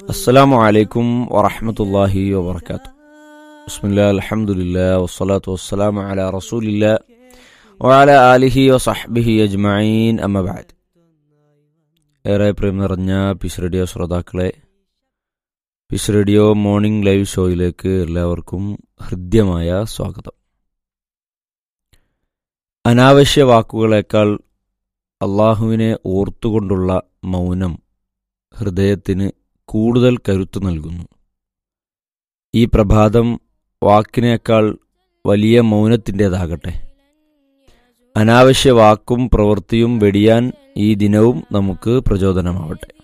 السلام عليكم ورحمة الله وبركاته بسم الله الحمد لله والصلاة والسلام على رسول الله وعلى آله وصحبه أجمعين أما بعد ഏറെ പ്രേം നിറഞ്ഞ പിസ് റേഡിയോ ശ്രോതാക്കളെ പിസ് റേഡിയോ മോർണിംഗ് ലൈവ് ഷോയിലേക്ക് എല്ലാവർക്കും ഹൃദ്യമായ സ്വാഗതം അനാവശ്യ വാക്കുകളേക്കാൾ അള്ളാഹുവിനെ ഓർത്തുകൊണ്ടുള്ള മൗനം ഹൃദയത്തിന് കൂടുതൽ കരുത്തു നൽകുന്നു ഈ പ്രഭാതം വാക്കിനേക്കാൾ വലിയ മൗനത്തിൻ്റെതാകട്ടെ അനാവശ്യ വാക്കും പ്രവൃത്തിയും വെടിയാൻ ഈ ദിനവും നമുക്ക് പ്രചോദനമാവട്ടെ